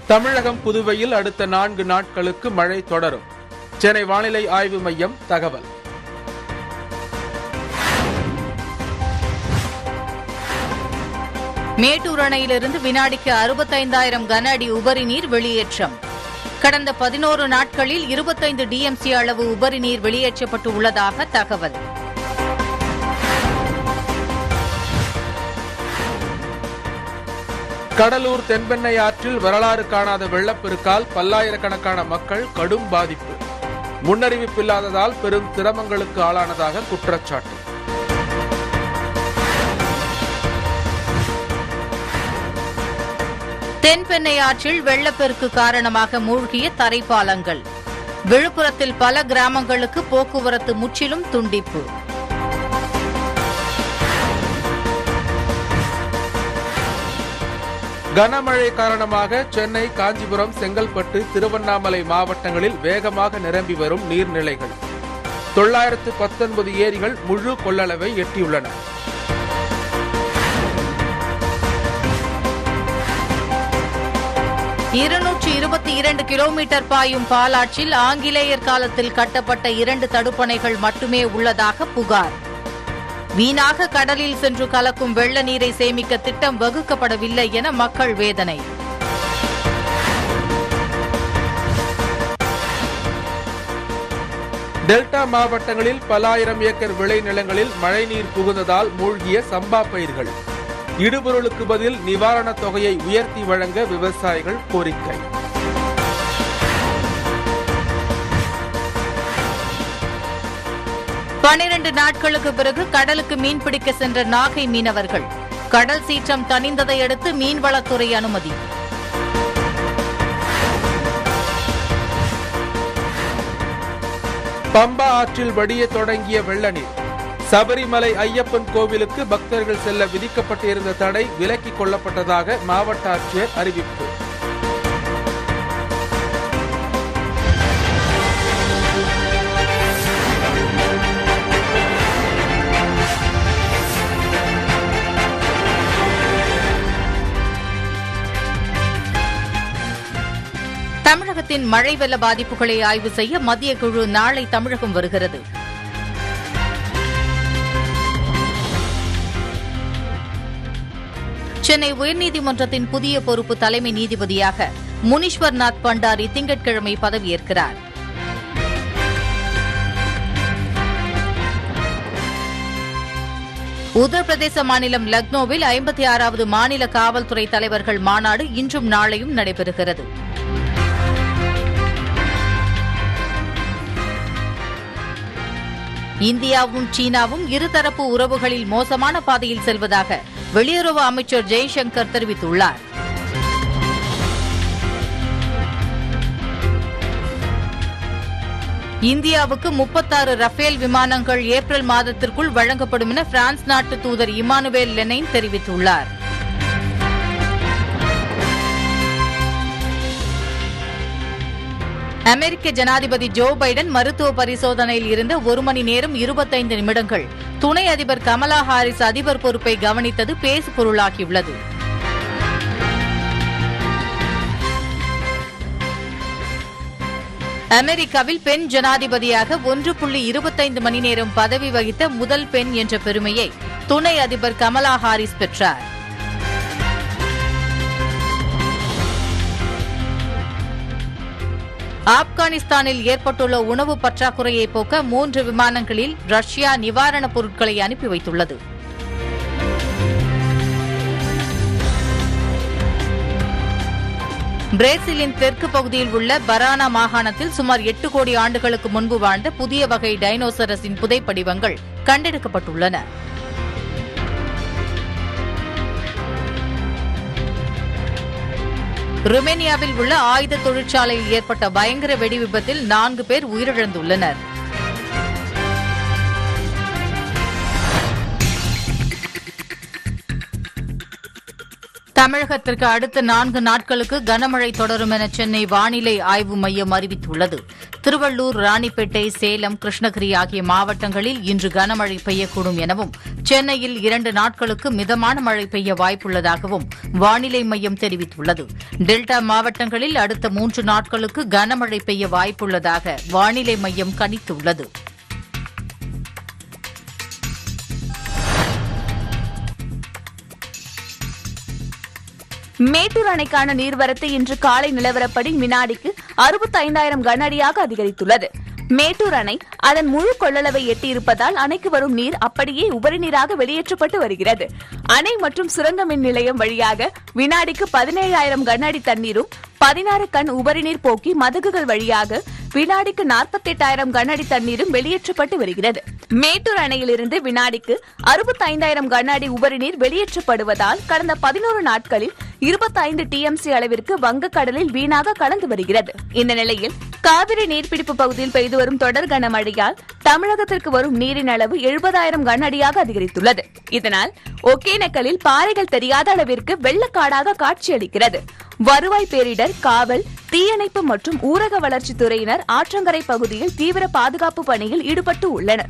தமிழகம் புதுவையில் அடுத்த நான்கு நாட்களுக்கு மழை தொடரும் சென்னை வானிலை ஆய்வு மையம் தகவல் மேட்டூர் அணையிலிருந்து வினாடிக்கு அறுபத்தைந்தாயிரம் கன அடி உபரி நீர் வெளியேற்றம் கடந்த பதினோரு நாட்களில் இருபத்தைந்து டிஎம்சி அளவு உபரி நீர் வெளியேற்றப்பட்டு உள்ளதாக தகவல் கடலூர் தென்பெண்ணை ஆற்றில் வரலாறு காணாத வெள்ளப்பெருக்கால் பல்லாயிரக்கணக்கான மக்கள் கடும் பாதிப்பு முன்னறிவிப்பில்லாததால் பெரும் சிரமங்களுக்கு ஆளானதாக குற்றச்சாட்டு தென்பெண்ணை ஆற்றில் வெள்ளப்பெருக்கு காரணமாக மூழ்கிய தரைப்பாலங்கள் விழுப்புரத்தில் பல கிராமங்களுக்கு போக்குவரத்து முற்றிலும் துண்டிப்பு கனமழை காரணமாக சென்னை காஞ்சிபுரம் செங்கல்பட்டு திருவண்ணாமலை மாவட்டங்களில் வேகமாக நிரம்பி வரும் நீர்நிலைகள் தொள்ளாயிரத்து பத்தொன்பது ஏரிகள் முழு கொள்ளளவை எட்டியுள்ளன இருநூற்று இருபத்தி இரண்டு கிலோமீட்டர் பாயும் பாலாற்றில் ஆங்கிலேயர் காலத்தில் கட்டப்பட்ட இரண்டு தடுப்பணைகள் மட்டுமே உள்ளதாக புகார் வீணாக கடலில் சென்று கலக்கும் வெள்ள நீரை சேமிக்க திட்டம் வகுக்கப்படவில்லை என மக்கள் வேதனை டெல்டா மாவட்டங்களில் பல ஆயிரம் ஏக்கர் விளைநிலங்களில் மழைநீர் புகுந்ததால் மூழ்கிய சம்பா பயிர்கள் இடுபொருளுக்கு பதில் நிவாரணத் தொகையை உயர்த்தி வழங்க விவசாயிகள் கோரிக்கை பனிரண்டு நாட்களுக்கு பிறகு கடலுக்கு மீன்பிடிக்க சென்ற நாகை மீனவர்கள் கடல் சீற்றம் தணிந்ததை அடுத்து மீன்வளத்துறை அனுமதி பம்பா ஆற்றில் வடிய தொடங்கிய வெள்ள நீர் சபரிமலை ஐயப்பன் கோவிலுக்கு பக்தர்கள் செல்ல விதிக்கப்பட்டிருந்த தடை விலக்கிக் கொள்ளப்பட்டதாக மாவட்ட ஆட்சியர் அறிவிப்பு தமிழகத்தின் மழை வெள்ள பாதிப்புகளை ஆய்வு செய்ய மத்திய குழு நாளை தமிழகம் வருகிறது சென்னை உயர்நீதிமன்றத்தின் புதிய பொறுப்பு தலைமை நீதிபதியாக முனீஸ்வர்நாத் பண்டாரி திங்கட்கிழமை பதவியேற்கிறார் உத்தரப்பிரதேச மாநிலம் லக்னோவில் ஐம்பத்தி ஆறாவது மாநில காவல்துறை தலைவர்கள் மாநாடு இன்றும் நாளையும் நடைபெறுகிறது இந்தியாவும் சீனாவும் இருதரப்பு உறவுகளில் மோசமான பாதையில் செல்வதாக வெளியுறவு அமைச்சர் ஜெய்சங்கர் தெரிவித்துள்ளார் இந்தியாவுக்கு முப்பத்தாறு ரஃபேல் விமானங்கள் ஏப்ரல் மாதத்திற்குள் வழங்கப்படும் என பிரான்ஸ் நாட்டு தூதர் இமானுவேல் லெனைன் தெரிவித்துள்ளார் அமெரிக்க ஜனாதிபதி ஜோ பைடன் மருத்துவ பரிசோதனையில் இருந்த ஒரு மணி நேரம் இருபத்தைந்து நிமிடங்கள் துணை அதிபர் கமலா ஹாரிஸ் அதிபர் பொறுப்பை கவனித்தது பேசு பொருளாகியுள்ளது அமெரிக்காவில் பெண் ஜனாதிபதியாக ஒன்று புள்ளி இருபத்தைந்து மணி நேரம் பதவி வகித்த முதல் பெண் என்ற பெருமையை துணை அதிபர் கமலா ஹாரிஸ் பெற்றார் ஆப்கானிஸ்தானில் ஏற்பட்டுள்ள உணவு பற்றாக்குறையை போக்க மூன்று விமானங்களில் ரஷ்யா நிவாரணப் பொருட்களை அனுப்பி வைத்துள்ளது பிரேசிலின் தெற்கு பகுதியில் உள்ள பரானா மாகாணத்தில் சுமார் எட்டு கோடி ஆண்டுகளுக்கு முன்பு வாழ்ந்த புதிய வகை டைனோசரஸின் புதைப்படிவங்கள் கண்டெடுக்கப்பட்டுள்ளன ருமேனியாவில் உள்ள ஆயுத தொழிற்சாலையில் ஏற்பட்ட பயங்கர வெடி விபத்தில் நான்கு பேர் உயிரிழந்துள்ளனர் தமிழகத்திற்கு அடுத்த நான்கு நாட்களுக்கு கனமழை தொடரும் என சென்னை வானிலை ஆய்வு மையம் அறிவித்துள்ளது திருவள்ளூர் ராணிப்பேட்டை சேலம் கிருஷ்ணகிரி ஆகிய மாவட்டங்களில் இன்று கனமழை பெய்யக்கூடும் எனவும் சென்னையில் இரண்டு நாட்களுக்கு மிதமான மழை பெய்ய வாய்ப்புள்ளதாகவும் வானிலை மையம் தெரிவித்துள்ளது டெல்டா மாவட்டங்களில் அடுத்த மூன்று நாட்களுக்கு கனமழை பெய்ய வாய்ப்புள்ளதாக வானிலை மையம் கணித்துள்ளது மேட்டூர் அணைக்கான நீர்வரத்து இன்று காலை நிலவரப்படி வினாடிக்கு அறுபத்தைந்தாயிரம் கன அடியாக அதிகரித்துள்ளது மேட்டூர் அணை அதன் முழு கொள்ளளவை எட்டியிருப்பதால் அணைக்கு வரும் நீர் அப்படியே உபரி நீராக வெளியேற்றப்பட்டு வருகிறது அணை மற்றும் சுரங்க மின் நிலையம் வழியாக வினாடிக்கு பதினேழாயிரம் கன அடி தண்ணீரும் பதினாறு கண் உபரிநீர் போக்கி மதகுகள் வழியாக வினாடிக்கு நாற்பத்தெட்டாயிரம் கன அடி தண்ணீரும் வெளியேற்றப்பட்டு வருகிறது மேட்டூர் அணையிலிருந்து வினாடிக்கு அறுபத்தைந்தாயிரம் கன அடி உபரிநீர் வெளியேற்றப்படுவதால் கடந்த பதினோரு நாட்களில் இருபத்தைந்து டிஎம்சி அளவிற்கு வங்கக்கடலில் வீணாக கலந்து வருகிறது இந்த நிலையில் காவிரி நீர்பிடிப்பு பகுதியில் பெய்து வரும் தொடர் கனமழையால் தமிழகத்திற்கு வரும் நீரின் அளவு எழுபதாயிரம் கன அடியாக அதிகரித்துள்ளது இதனால் ஒகேனக்கலில் பாறைகள் தெரியாத அளவிற்கு வெள்ளக்காடாக காட்சியளிக்கிறது வருவாய் பேரிடர் காவல் தீயணைப்பு மற்றும் ஊரக வளர்ச்சித் துறையினர் ஆற்றங்கரை பகுதியில் தீவிர பாதுகாப்பு பணியில் ஈடுபட்டு உள்ளனர்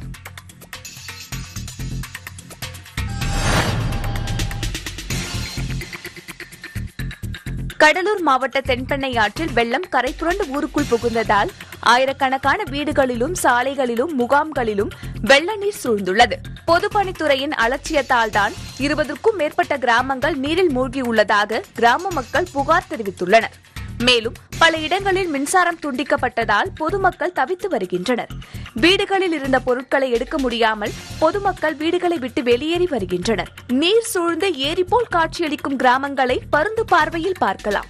கடலூர் மாவட்ட தென்பெண்ணை ஆற்றில் வெள்ளம் கரை புரண்டு ஊருக்குள் புகுந்ததால் ஆயிரக்கணக்கான வீடுகளிலும் சாலைகளிலும் முகாம்களிலும் வெள்ள நீர் சூழ்ந்துள்ளது பொதுப்பணித்துறையின் அலட்சியத்தால் தான் இருபதுக்கும் மேற்பட்ட கிராமங்கள் நீரில் மூழ்கியுள்ளதாக கிராம மக்கள் புகார் தெரிவித்துள்ளனர் மேலும் பல இடங்களில் மின்சாரம் துண்டிக்கப்பட்டதால் பொதுமக்கள் தவித்து வருகின்றனர் வீடுகளில் இருந்த பொருட்களை எடுக்க முடியாமல் பொதுமக்கள் வீடுகளை விட்டு வெளியேறி வருகின்றனர் நீர் சூழ்ந்த ஏரி போல் காட்சியளிக்கும் கிராமங்களை பருந்து பார்வையில் பார்க்கலாம்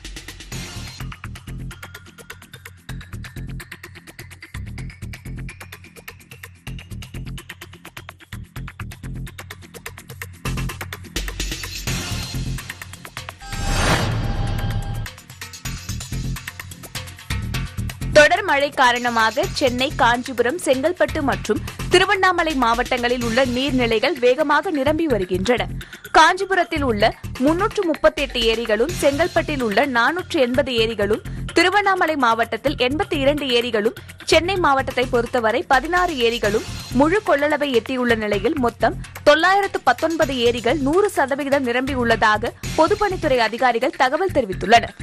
தொடர் மழை காரணமாக சென்னை காஞ்சிபுரம் செங்கல்பட்டு மற்றும் திருவண்ணாமலை மாவட்டங்களில் உள்ள நீர்நிலைகள் வேகமாக நிரம்பி வருகின்றன காஞ்சிபுரத்தில் உள்ள முன்னூற்று முப்பத்தி எட்டு ஏரிகளும் செங்கல்பட்டில் உள்ள நானூற்று எண்பது ஏரிகளும் திருவண்ணாமலை மாவட்டத்தில் எண்பத்தி இரண்டு ஏரிகளும் சென்னை மாவட்டத்தை பொறுத்தவரை பதினாறு ஏரிகளும் முழு கொள்ளளவை எட்டியுள்ள நிலையில் மொத்தம் தொள்ளாயிரத்து பத்தொன்பது ஏரிகள் நூறு சதவிகிதம் நிரம்பியுள்ளதாக பொதுப்பணித்துறை அதிகாரிகள் தகவல் தெரிவித்துள்ளனர்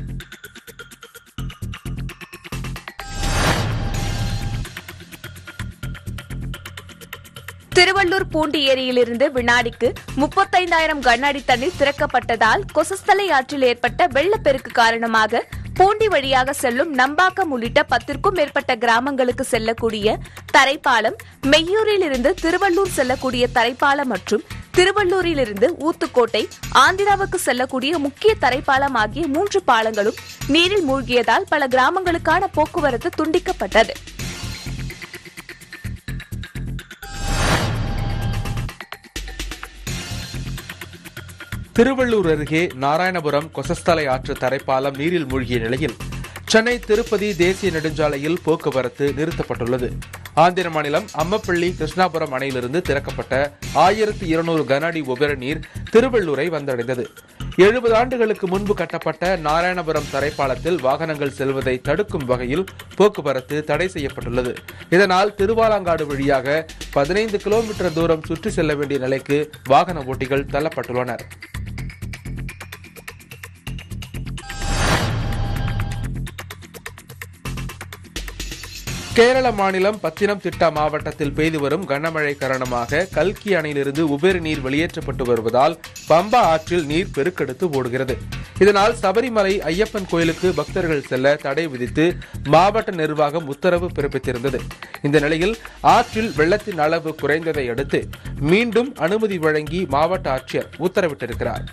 திருவள்ளூர் பூண்டி ஏரியிலிருந்து வினாடிக்கு முப்பத்தைந்தாயிரம் கன அடி தண்ணீர் திறக்கப்பட்டதால் கொசஸ்தலை ஆற்றில் ஏற்பட்ட வெள்ளப்பெருக்கு காரணமாக பூண்டி வழியாக செல்லும் நம்பாக்கம் உள்ளிட்ட பத்திற்கும் மேற்பட்ட கிராமங்களுக்கு செல்லக்கூடிய தரைப்பாலம் மெய்யூரில் இருந்து திருவள்ளூர் செல்லக்கூடிய தரைப்பாலம் மற்றும் திருவள்ளூரிலிருந்து ஊத்துக்கோட்டை ஆந்திராவுக்கு செல்லக்கூடிய முக்கிய தரைப்பாலம் ஆகிய மூன்று பாலங்களும் நீரில் மூழ்கியதால் பல கிராமங்களுக்கான போக்குவரத்து துண்டிக்கப்பட்டது திருவள்ளூர் அருகே நாராயணபுரம் கொசஸ்தலை ஆற்று தரைப்பாலம் நீரில் மூழ்கிய நிலையில் சென்னை திருப்பதி தேசிய நெடுஞ்சாலையில் போக்குவரத்து நிறுத்தப்பட்டுள்ளது ஆந்திர மாநிலம் அம்மப்பள்ளி கிருஷ்ணாபுரம் அணையிலிருந்து திறக்கப்பட்ட ஆயிரத்தி இருநூறு கன அடி உபரி நீர் திருவள்ளூரை வந்தடைந்தது எழுபது ஆண்டுகளுக்கு முன்பு கட்டப்பட்ட நாராயணபுரம் தரைப்பாலத்தில் வாகனங்கள் செல்வதை தடுக்கும் வகையில் போக்குவரத்து தடை செய்யப்பட்டுள்ளது இதனால் திருவாலாங்காடு வழியாக பதினைந்து கிலோமீட்டர் தூரம் சுற்றி செல்ல வேண்டிய நிலைக்கு வாகன ஓட்டிகள் தள்ளப்பட்டுள்ளனர் கேரள மாநிலம் பத்தினம் திட்டா மாவட்டத்தில் பெய்து வரும் கனமழை காரணமாக கல்கி அணையிலிருந்து உபரி நீர் வெளியேற்றப்பட்டு வருவதால் பம்பா ஆற்றில் நீர் பெருக்கெடுத்து ஓடுகிறது இதனால் சபரிமலை ஐயப்பன் கோயிலுக்கு பக்தர்கள் செல்ல தடை விதித்து மாவட்ட நிர்வாகம் உத்தரவு பிறப்பித்திருந்தது இந்த நிலையில் ஆற்றில் வெள்ளத்தின் அளவு குறைந்ததை அடுத்து மீண்டும் அனுமதி வழங்கி மாவட்ட ஆட்சியர் உத்தரவிட்டிருக்கிறார்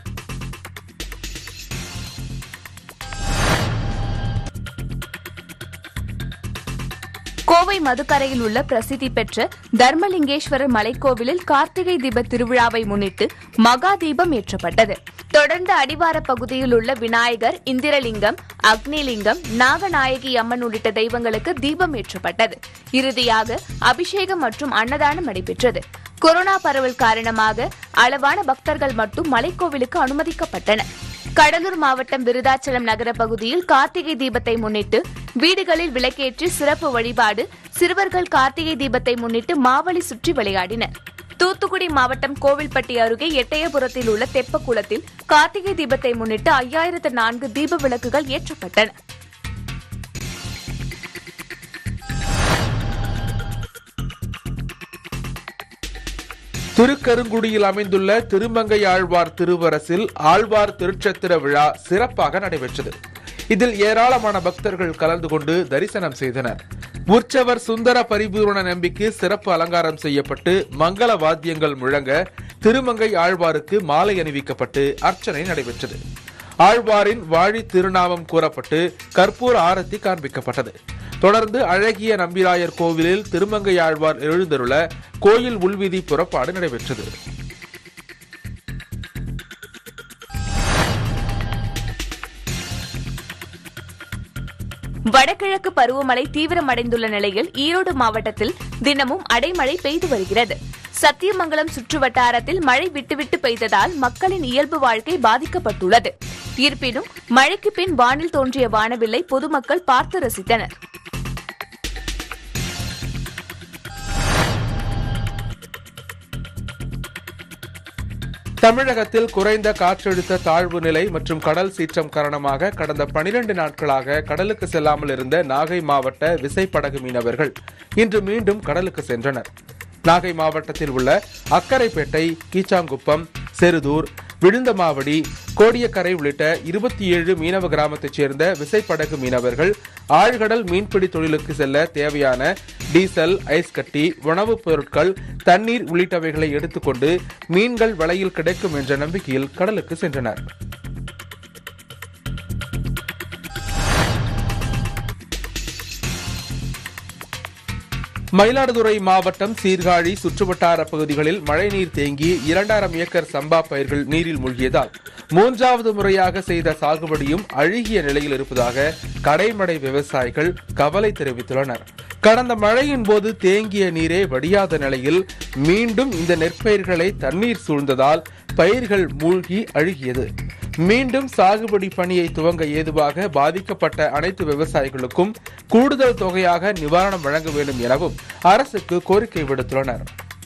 கோவை மதுக்கரையில் உள்ள பிரசித்தி பெற்ற தர்மலிங்கேஸ்வரர் மலைக்கோவிலில் கார்த்திகை தீப திருவிழாவை முன்னிட்டு மகா தீபம் ஏற்றப்பட்டது தொடர்ந்து அடிவார பகுதியில் உள்ள விநாயகர் இந்திரலிங்கம் அக்னிலிங்கம் நாகநாயகி அம்மன் உள்ளிட்ட தெய்வங்களுக்கு தீபம் ஏற்றப்பட்டது இறுதியாக அபிஷேகம் மற்றும் அன்னதானம் நடைபெற்றது கொரோனா பரவல் காரணமாக அளவான பக்தர்கள் மட்டும் மலைக்கோவிலுக்கு அனுமதிக்கப்பட்டனர் கடலூர் மாவட்டம் விருதாச்சலம் நகர பகுதியில் கார்த்திகை தீபத்தை முன்னிட்டு வீடுகளில் விளக்கேற்றி சிறப்பு வழிபாடு சிறுவர்கள் கார்த்திகை தீபத்தை முன்னிட்டு மாவழி சுற்றி விளையாடினர் தூத்துக்குடி மாவட்டம் கோவில்பட்டி அருகே எட்டயபுரத்தில் உள்ள தெப்பக்குளத்தில் கார்த்திகை தீபத்தை முன்னிட்டு ஐயாயிரத்து நான்கு தீப விளக்குகள் ஏற்றப்பட்டன திருக்கருங்குடியில் அமைந்துள்ள திருமங்கை ஆழ்வார் திருவரசில் ஆழ்வார் திருச்சத்திர விழா சிறப்பாக நடைபெற்றது இதில் ஏராளமான பக்தர்கள் கலந்து கொண்டு தரிசனம் செய்தனர் உற்சவர் சுந்தர பரிபூரண நம்பிக்கு சிறப்பு அலங்காரம் செய்யப்பட்டு மங்கள வாத்தியங்கள் முழங்க திருமங்கை ஆழ்வாருக்கு மாலை அணிவிக்கப்பட்டு அர்ச்சனை நடைபெற்றது ஆழ்வாரின் வாழி திருநாமம் கூறப்பட்டு கற்பூர ஆரத்தி காண்பிக்கப்பட்டது தொடர்ந்து அழகிய நம்பிராயர் கோவிலில் திருமங்கை ஆழ்வார் எழுந்தருள கோயில் உள்வீதி புறப்பாடு நடைபெற்றது வடகிழக்கு பருவமழை தீவிரமடைந்துள்ள நிலையில் ஈரோடு மாவட்டத்தில் தினமும் அடைமழை பெய்து வருகிறது சத்தியமங்கலம் சுற்றுவட்டாரத்தில் மழை விட்டுவிட்டு பெய்ததால் மக்களின் இயல்பு வாழ்க்கை பாதிக்கப்பட்டுள்ளது இருப்பினும் மழைக்கு பின் வானில் தோன்றிய வானவில்லை பொதுமக்கள் பார்த்து ரசித்தனர் தமிழகத்தில் குறைந்த காற்றழுத்த தாழ்வு நிலை மற்றும் கடல் சீற்றம் காரணமாக கடந்த 12 நாட்களாக கடலுக்கு செல்லாமல் இருந்த நாகை மாவட்ட விசைப்படகு மீனவர்கள் இன்று மீண்டும் கடலுக்கு சென்றனர் நாகை மாவட்டத்தில் உள்ள அக்கரைப்பேட்டை கீச்சாங்குப்பம் செருதூர் விழுந்தமாவடி கோடியக்கரை உள்ளிட்ட இருபத்தி ஏழு மீனவ கிராமத்தைச் சேர்ந்த விசைப்படகு மீனவர்கள் ஆழ்கடல் மீன்பிடி தொழிலுக்கு செல்ல தேவையான டீசல் ஐஸ் கட்டி உணவுப் பொருட்கள் தண்ணீர் உள்ளிட்டவைகளை எடுத்துக்கொண்டு மீன்கள் வலையில் கிடைக்கும் என்ற நம்பிக்கையில் கடலுக்கு சென்றனர் மயிலாடுதுறை மாவட்டம் சீர்காழி சுற்றுவட்டார பகுதிகளில் மழைநீர் தேங்கி இரண்டாயிரம் ஏக்கர் சம்பா பயிர்கள் நீரில் மூழ்கியதால் மூன்றாவது முறையாக செய்த சாகுபடியும் அழுகிய நிலையில் இருப்பதாக கடைமடை விவசாயிகள் கவலை தெரிவித்துள்ளனர் கடந்த மழையின் போது தேங்கிய நீரே வடியாத நிலையில் மீண்டும் இந்த நெற்பயிர்களை தண்ணீர் சூழ்ந்ததால் பயிர்கள் மூழ்கி அழுகியது மீண்டும் சாகுபடி பணியை துவங்க ஏதுவாக பாதிக்கப்பட்ட அனைத்து விவசாயிகளுக்கும் கூடுதல் தொகையாக நிவாரணம் வழங்க வேண்டும் எனவும் அரசுக்கு கோரிக்கை விடுத்துள்ளனர்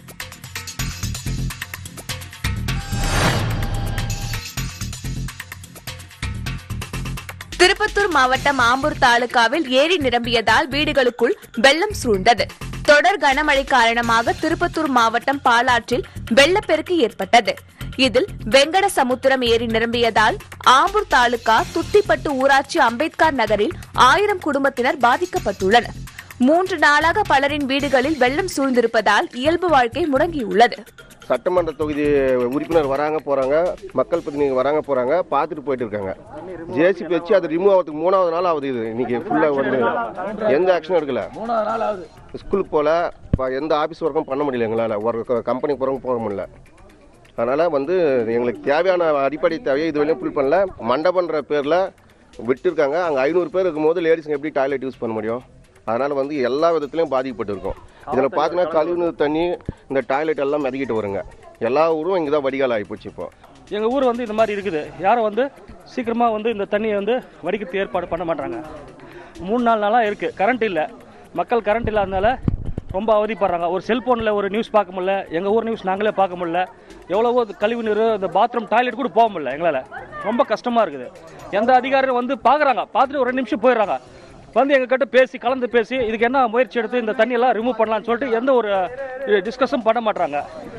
திருப்பத்தூர் மாவட்டம் ஆம்பூர் தாலுகாவில் ஏரி நிரம்பியதால் வீடுகளுக்குள் வெள்ளம் சூழ்ந்தது தொடர் கனமழை காரணமாக திருப்பத்தூர் மாவட்டம் பாலாற்றில் வெள்ளப்பெருக்கு ஏற்பட்டது இதில் வெங்கட சமுத்திரம் ஏரி நிரம்பியதால் ஆம்பூர் தாலுகா துத்திப்பட்டு ஊராட்சி அம்பேத்கர் நகரில் ஆயிரம் குடும்பத்தினர் பாதிக்கப்பட்டுள்ளனர் மூன்று நாளாக பலரின் வீடுகளில் வெள்ளம் சூழ்ந்திருப்பதால் இயல்பு வாழ்க்கை முடங்கியுள்ளது சட்டமன்ற தொகுதி உறுப்பினர் வராங்க போறாங்க மக்கள் பிரதிநிதிகள் வராங்க போறாங்க பார்த்துட்டு போயிட்டு இருக்காங்க ஜேசிபி வச்சு அது ரிமூவ் ஆகிறதுக்கு மூணாவது நாள் ஆகுது இது இன்னைக்கு ஃபுல்லாக வந்து எந்த ஆக்ஷனும் எடுக்கல ஸ்கூலுக்கு போகல இப்போ எந்த ஆஃபீஸ் ஒர்க்கும் பண்ண முடியல எங்களால் ஒரு கம்பெனி போகிறவங்க போக முடியல அதனால் வந்து எங்களுக்கு தேவையான அடிப்படை தேவையை இது வரையும் ஃபுல் பண்ணல மண்டபன்ற பேரில் விட்டுருக்காங்க அங்கே ஐநூறு பேர் இருக்கும்போது லேடிஸுங்க எப்படி டாய்லெட் யூஸ் பண்ண முடியும் அதனால் வந்து எல்லா விதத்துலையும் பாதிக்கப்பட்டிருக்கோம் இதில் பார்த்தீங்கன்னா கழிவுநீர் தண்ணி இந்த டாய்லெட் எல்லாம் மிதக்கிட்டு வருங்க எல்லா ஊரும் இங்கே தான் வடிகால் ஆகிப்போச்சு இப்போ எங்கள் ஊர் வந்து இந்த மாதிரி இருக்குது யாரும் வந்து சீக்கிரமாக வந்து இந்த தண்ணியை வந்து வடிக்கிறதுக்கு ஏற்பாடு பண்ண மாட்டாங்க மூணு நாலு நாளாக இருக்குது கரண்ட் இல்லை மக்கள் கரண்ட் இல்லாதனால ரொம்ப அவதிப்படுறாங்க ஒரு செல்ஃபோனில் ஒரு நியூஸ் பார்க்க முடியல எங்கள் ஊர் நியூஸ் நாங்களே பார்க்க முடியல எவ்வளவோ கழிவு நீர் இந்த பாத்ரூம் டாய்லெட் கூட போக முடியல எங்களால் ரொம்ப கஷ்டமாக இருக்குது எந்த அதிகாரியும் வந்து பார்க்குறாங்க பார்த்துட்டு ஒரு ரெண்டு நிமிஷம் போயிடுறாங்க வந்து எங்ககிட்ட பேசி கலந்து பேசி இதுக்கு என்ன முயற்சி எடுத்து இந்த தண்ணியெல்லாம் ரிமூவ் பண்ணலாம்னு சொல்லிட்டு எந்த ஒரு டிஸ்கஸும் பண்ண மாட்டாங்க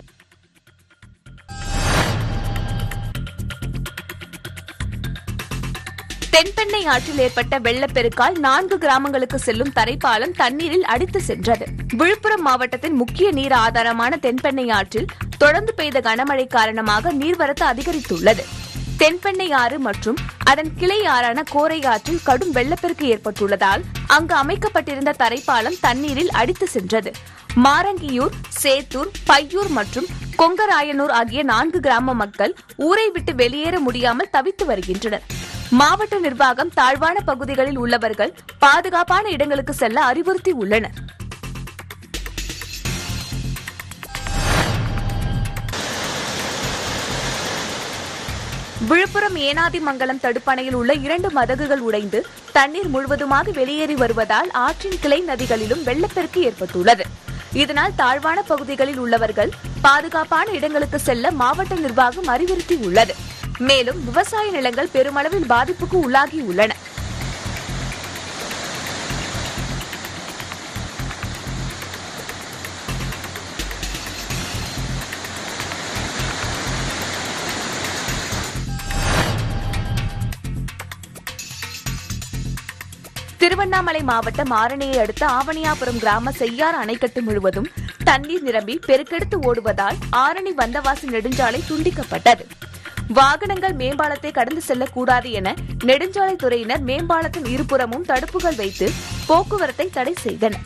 தென்பெண்ணை ஆற்றில் ஏற்பட்ட வெள்ளப்பெருக்கால் நான்கு கிராமங்களுக்கு செல்லும் தரைப்பாலம் தண்ணீரில் அடித்து சென்றது விழுப்புரம் மாவட்டத்தின் முக்கிய நீர் ஆதாரமான தென்பெண்ணை ஆற்றில் தொடர்ந்து பெய்த கனமழை காரணமாக நீர்வரத்து அதிகரித்துள்ளது தென்பெண்ணை ஆறு மற்றும் அதன் கிளை ஆறான கோரை ஆற்றில் கடும் வெள்ளப்பெருக்கு ஏற்பட்டுள்ளதால் அங்கு அமைக்கப்பட்டிருந்த தரைப்பாலம் தண்ணீரில் அடித்து சென்றது மாரங்கியூர் சேத்தூர் பையூர் மற்றும் கொங்கராயனூர் ஆகிய நான்கு கிராம மக்கள் ஊரை விட்டு வெளியேற முடியாமல் தவித்து வருகின்றனர் மாவட்ட நிர்வாகம் தாழ்வான பகுதிகளில் உள்ளவர்கள் பாதுகாப்பான இடங்களுக்கு செல்ல அறிவுறுத்தி உள்ளனர் விழுப்புரம் ஏனாதிமங்கலம் தடுப்பணையில் உள்ள இரண்டு மதகுகள் உடைந்து தண்ணீர் முழுவதுமாக வெளியேறி வருவதால் ஆற்றின் கிளை நதிகளிலும் வெள்ளப்பெருக்கு ஏற்பட்டுள்ளது இதனால் தாழ்வான பகுதிகளில் உள்ளவர்கள் பாதுகாப்பான இடங்களுக்கு செல்ல மாவட்ட நிர்வாகம் அறிவுறுத்தியுள்ளது மேலும் விவசாய நிலங்கள் பெருமளவில் பாதிப்புக்கு உள்ளாகியுள்ளன திருவண்ணாமலை மாவட்டம் ஆரணியை அடுத்த ஆவணியாபுரம் கிராம செய்யார் அணைக்கட்டு முழுவதும் தண்ணீர் நிரம்பி பெருக்கெடுத்து ஓடுவதால் ஆரணி வந்தவாசி நெடுஞ்சாலை துண்டிக்கப்பட்டது வாகனங்கள் மேம்பாலத்தை கடந்து செல்லக்கூடாது என நெடுஞ்சாலைத்துறையினர் மேம்பாலத்தின் இருபுறமும் தடுப்புகள் வைத்து போக்குவரத்தை தடை செய்தனர்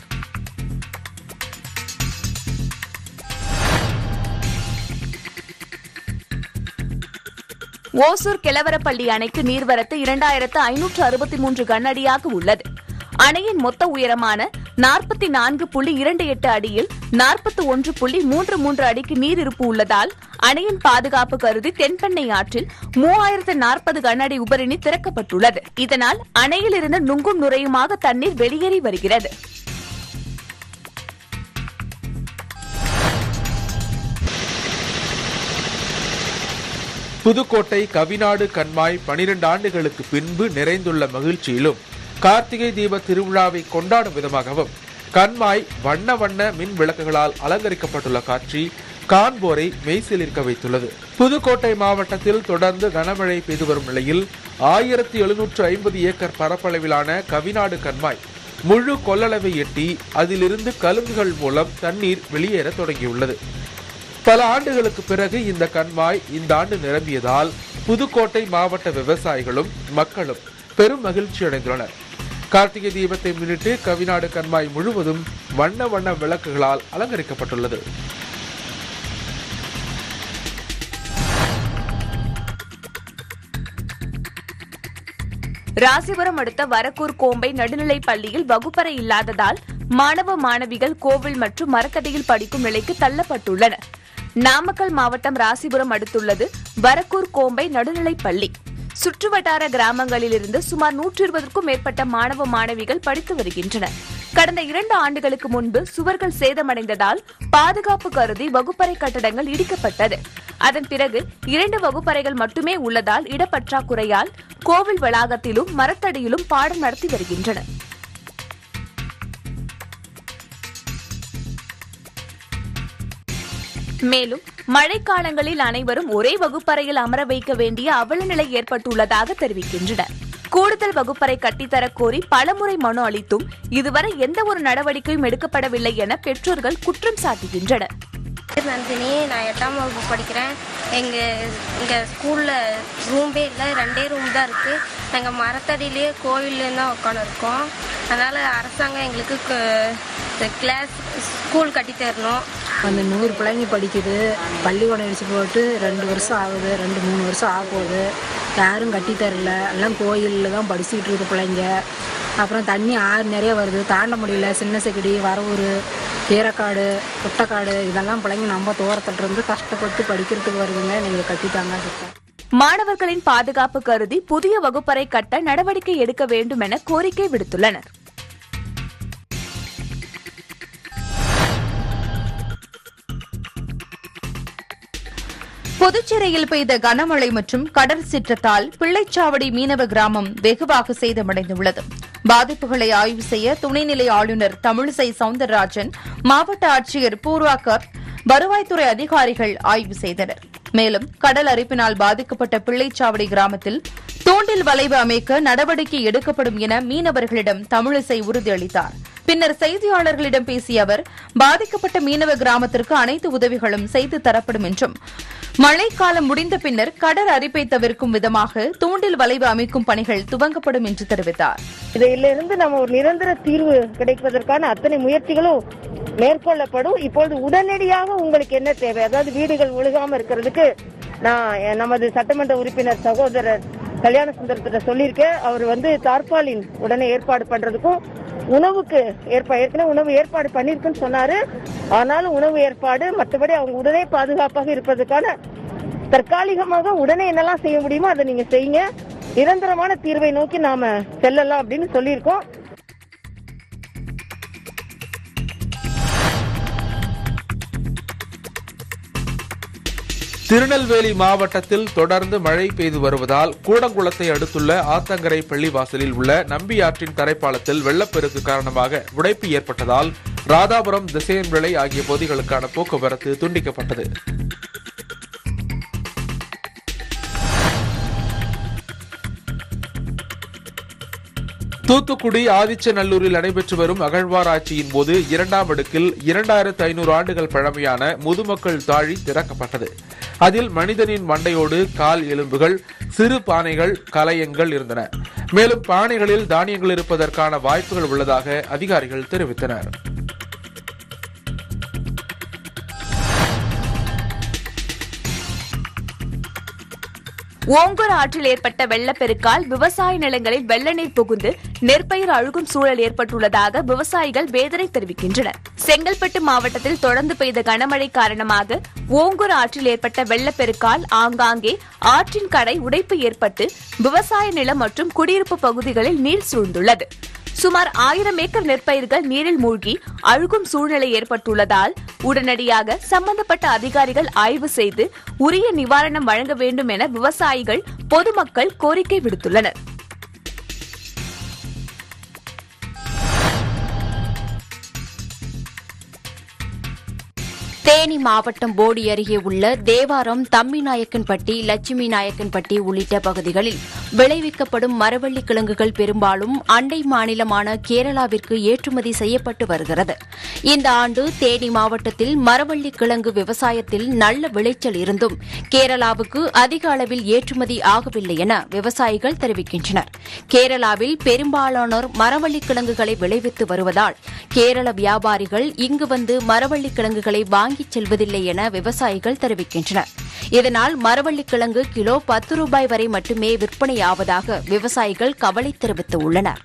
ஓசூர் கிழவரப்பள்ளி அணைக்கு நீர்வரத்து இரண்டாயிரத்து ஐநூற்று அறுபத்தி மூன்று கனஅடியாக உள்ளது அணையின் மொத்த உயரமான நாற்பத்தி நான்கு புள்ளி இரண்டு எட்டு அடியில் நாற்பத்தி ஒன்று புள்ளி மூன்று மூன்று அடிக்கு நீர் இருப்பு உள்ளதால் அணையின் பாதுகாப்பு கருதி தென்பெண்ணை ஆற்றில் மூவாயிரத்து நாற்பது கனஅடி உபரிநீர் திறக்கப்பட்டுள்ளது இதனால் அணையிலிருந்து நுங்கும் நுரையுமாக தண்ணீர் வெளியேறி வருகிறது புதுக்கோட்டை கவிநாடு கண்மாய் பனிரெண்டு ஆண்டுகளுக்கு பின்பு நிறைந்துள்ள மகிழ்ச்சியிலும் கார்த்திகை தீப திருவிழாவை கொண்டாடும் விதமாகவும் கண்மாய் வண்ண வண்ண மின் விளக்குகளால் அலங்கரிக்கப்பட்டுள்ள காட்சி காண்போரை மெய்சிலிருக்க வைத்துள்ளது புதுக்கோட்டை மாவட்டத்தில் தொடர்ந்து கனமழை பெய்து வரும் நிலையில் ஆயிரத்தி எழுநூற்று ஐம்பது ஏக்கர் பரப்பளவிலான கவிநாடு கண்மாய் முழு கொள்ளளவை எட்டி அதிலிருந்து கலுங்குகள் மூலம் தண்ணீர் வெளியேற தொடங்கியுள்ளது பல ஆண்டுகளுக்கு பிறகு இந்த கண்மாய் இந்த ஆண்டு நிரம்பியதால் புதுக்கோட்டை மாவட்ட விவசாயிகளும் மக்களும் பெரும் மகிழ்ச்சி அடைந்துள்ளனர் கார்த்திகை தீபத்தை முன்னிட்டு கவிநாடு கண்மாய் முழுவதும் வண்ண வண்ண விளக்குகளால் அலங்கரிக்கப்பட்டுள்ளது ராசிபுரம் அடுத்த வரக்கூர் கோம்பை நடுநிலைப் பள்ளியில் வகுப்பறை இல்லாததால் மாணவ மாணவிகள் கோவில் மற்றும் மரத்தடியில் படிக்கும் நிலைக்கு தள்ளப்பட்டுள்ளனர் நாமக்கல் மாவட்டம் ராசிபுரம் அடுத்துள்ளது வரக்கூர் கோம்பை நடுநிலைப் பள்ளி சுற்றுவட்டார கிராமங்களிலிருந்து சுமார் நூற்றி இருபதுக்கும் மேற்பட்ட மாணவ மாணவிகள் படித்து வருகின்றனர் கடந்த இரண்டு ஆண்டுகளுக்கு முன்பு சுவர்கள் சேதமடைந்ததால் பாதுகாப்பு கருதி வகுப்பறை கட்டடங்கள் இடிக்கப்பட்டது அதன் பிறகு இரண்டு வகுப்பறைகள் மட்டுமே உள்ளதால் இடப்பற்றாக்குறையால் கோவில் வளாகத்திலும் மரத்தடியிலும் பாடம் நடத்தி வருகின்றனர் மேலும் மழைக்காலங்களில் அனைவரும் ஒரே வகுப்பறையில் அமர வைக்க வேண்டிய அவல நிலை ஏற்பட்டுள்ளதாக தெரிவிக்கின்றனர் கூடுதல் வகுப்பறை கட்டித்தரக் கோரி பலமுறை மனு அளித்தும் இதுவரை எந்த ஒரு நடவடிக்கையும் எடுக்கப்படவில்லை என பெற்றோர்கள் குற்றம் சாட்டுகின்றனர் பேர் நந்தினி நான் எட்டாம் வகுப்பு படிக்கிறேன் எங்கள் இங்கே ஸ்கூலில் ரூம்பே இல்லை ரெண்டே ரூம் தான் இருக்குது நாங்கள் மரத்தடியிலேயே கோவில்லேருந்து தான் உட்காந்துருக்கோம் அதனால் அரசாங்கம் எங்களுக்கு க- கிளாஸ் ஸ்கூல் கட்டி தரணும் அந்த நூறு பிள்ளைங்க படிக்குது பள்ளிக்கூடம் அடிச்சு போட்டு ரெண்டு வருஷம் ஆகுது ரெண்டு மூணு வருஷம் ஆக போகுது யாரும் கட்டி தரல எல்லாம் கோயிலில் தான் படிச்சுக்கிட்டு இருக்கு பிள்ளைங்க அப்புறம் தண்ணி ஆறு நிறைய வருது தாண்ட முடியல சின்ன செக்கடி வரவூர் கீரைக்காடு குட்டைக்காடு இதெல்லாம் பிள்ளைங்க நம்ம தூரத்துல இருந்து கஷ்டப்பட்டு படிக்கிறதுக்கு வருதுங்க நீங்கள் கட்டித்தாங்க சித்தா மாணவர்களின் பாதுகாப்பு கருதி புதிய வகுப்பறை கட்ட நடவடிக்கை எடுக்க வேண்டும் என கோரிக்கை விடுத்துள்ளனர் புதுச்சேரியில் பெய்த கனமழை மற்றும் கடல் சீற்றத்தால் பிள்ளைச்சாவடி மீனவ கிராமம் வெகுவாக சேதமடைந்துள்ளது பாதிப்புகளை ஆய்வு செய்ய துணைநிலை ஆளுநர் தமிழிசை சவுந்தரராஜன் மாவட்ட ஆட்சியர் பூர்வாகர் வருவாய்த்துறை அதிகாரிகள் ஆய்வு செய்தனர் மேலும் கடல் அரிப்பினால் பாதிக்கப்பட்ட பிள்ளைச்சாவடி கிராமத்தில் தூண்டில் வளைவு அமைக்க நடவடிக்கை எடுக்கப்படும் என மீனவர்களிடம் தமிழிசை உறுதியளித்தார் பின்னர் செய்தியாளர்களிடம் பேசிய அவர் பாதிக்கப்பட்ட மீனவ கிராமத்திற்கு அனைத்து உதவிகளும் செய்து தரப்படும் என்றும் மழைக்காலம் முடிந்த பின்னர் கடல் அரிப்பை தவிர்க்கும் விதமாக தூண்டில் வளைவு அமைக்கும் பணிகள் துவங்கப்படும் என்று தெரிவித்தார் இதிலிருந்து நம்ம ஒரு நிரந்தர தீர்வு கிடைப்பதற்கான அத்தனை முயற்சிகளும் மேற்கொள்ளப்படும் இப்பொழுது உடனடியாக உங்களுக்கு என்ன தேவை அதாவது வீடுகள் ஒழுகாம இருக்கிறதுக்கு நான் எ- நமது சட்டமன்ற உறுப்பினர் சகோதரர் கல்யாண சுந்தரத்திட்ட சொல்லியிருக்கேன் அவர் வந்து தார்பாலின் உடனே ஏற்பாடு பண்றதுக்கும் உணவுக்கு ஏற்பா ஏற்கனவே உணவு ஏற்பாடு பண்ணிருக்குன்னு சொன்னாரு ஆனாலும் உணவு ஏற்பாடு மற்றபடி அவங்க உடனே பாதுகாப்பாக இருப்பதற்கான தற்காலிகமாக உடனே என்னெல்லாம் செய்ய முடியுமோ அதை நீங்க செய்யுங்க நிரந்தரமான தீர்வை நோக்கி நாம செல்லலாம் அப்படின்னு சொல்லியிருக்கோம் திருநெல்வேலி மாவட்டத்தில் தொடர்ந்து மழை பெய்து வருவதால் கூடங்குளத்தை அடுத்துள்ள ஆத்தங்கரை பள்ளிவாசலில் உள்ள நம்பியாற்றின் தரைப்பாலத்தில் வெள்ளப்பெருக்கு காரணமாக உடைப்பு ஏற்பட்டதால் ராதாபுரம் திசையன்விளை ஆகிய பகுதிகளுக்கான போக்குவரத்து துண்டிக்கப்பட்டது தூத்துக்குடி ஆதிச்சநல்லூரில் நடைபெற்று வரும் அகழ்வாராய்ச்சியின் போது இரண்டாம் அடுக்கில் இரண்டாயிரத்து ஐநூறு ஆண்டுகள் பழமையான முதுமக்கள் தாழி திறக்கப்பட்டது அதில் மனிதனின் மண்டையோடு கால் எலும்புகள் சிறு பானைகள் கலயங்கள் இருந்தன மேலும் பானைகளில் தானியங்கள் இருப்பதற்கான வாய்ப்புகள் உள்ளதாக அதிகாரிகள் தெரிவித்தனர் ஓங்கூர் ஆற்றில் ஏற்பட்ட வெள்ளப்பெருக்கால் விவசாய நிலங்களில் வெள்ள நீர் புகுந்து நெற்பயிர் அழுகும் சூழல் ஏற்பட்டுள்ளதாக விவசாயிகள் வேதனை தெரிவிக்கின்றனர் செங்கல்பட்டு மாவட்டத்தில் தொடர்ந்து பெய்த கனமழை காரணமாக ஓங்கூர் ஆற்றில் ஏற்பட்ட வெள்ளப்பெருக்கால் ஆங்காங்கே ஆற்றின் கடை உடைப்பு ஏற்பட்டு விவசாய நிலம் மற்றும் குடியிருப்பு பகுதிகளில் நீர் சூழ்ந்துள்ளது சுமார் ஆயிரம் ஏக்கர் நெற்பயிர்கள் நீரில் மூழ்கி அழுகும் சூழ்நிலை ஏற்பட்டுள்ளதால் உடனடியாக சம்பந்தப்பட்ட அதிகாரிகள் ஆய்வு செய்து உரிய நிவாரணம் வழங்க வேண்டும் என விவசாயிகள் பொதுமக்கள் கோரிக்கை விடுத்துள்ளனர் தேனி மாவட்டம் போடி அருகே உள்ள தேவாரம் தம்பிநாயக்கன்பட்டி லட்சுமி நாயக்கன்பட்டி உள்ளிட்ட பகுதிகளில் விளைவிக்கப்படும் மரவள்ளி கிழங்குகள் பெரும்பாலும் அண்டை மாநிலமான கேரளாவிற்கு ஏற்றுமதி செய்யப்பட்டு வருகிறது இந்த ஆண்டு தேனி மாவட்டத்தில் மரவள்ளி கிழங்கு விவசாயத்தில் நல்ல விளைச்சல் இருந்தும் கேரளாவுக்கு அதிக அளவில் ஏற்றுமதி ஆகவில்லை என விவசாயிகள் தெரிவிக்கின்றனர் கேரளாவில் பெரும்பாலானோர் மரவள்ளி கிழங்குகளை விளைவித்து வருவதால் கேரள வியாபாரிகள் இங்கு வந்து மரவள்ளி கிழங்குகளை வாங்கிச் செல்வதில்லை என விவசாயிகள் தெரிவிக்கின்றனர் இதனால் மரவள்ளிக் கிழங்கு கிலோ பத்து ரூபாய் வரை மட்டுமே விற்பனையாவதாக விவசாயிகள் கவலை தெரிவித்துள்ளனர்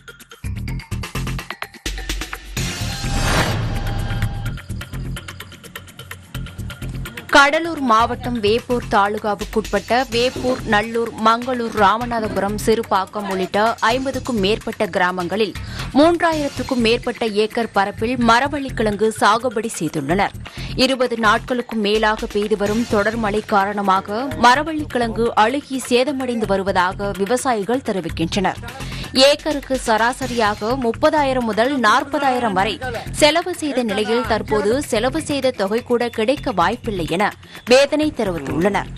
கடலூர் மாவட்டம் வேப்பூர் தாலுகாவுக்குட்பட்ட வேப்பூர் நல்லூர் மங்களூர் ராமநாதபுரம் சிறுபாக்கம் உள்ளிட்ட ஐம்பதுக்கும் மேற்பட்ட கிராமங்களில் மூன்றாயிரத்துக்கும் மேற்பட்ட ஏக்கர் பரப்பில் மரவள்ளிக்கிழங்கு சாகுபடி செய்துள்ளனர் இருபது நாட்களுக்கும் மேலாக பெய்து வரும் தொடர் மழை காரணமாக மரவள்ளிக்கிழங்கு அழுகி சேதமடைந்து வருவதாக விவசாயிகள் தெரிவிக்கின்றனர் ஏக்கருக்கு சராசரியாக முப்பதாயிரம் முதல் நாற்பதாயிரம் வரை செலவு செய்த நிலையில் தற்போது செலவு செய்த தொகை கூட கிடைக்க வாய்ப்பில்லை என வேதனை தெரிவித்துள்ளனர்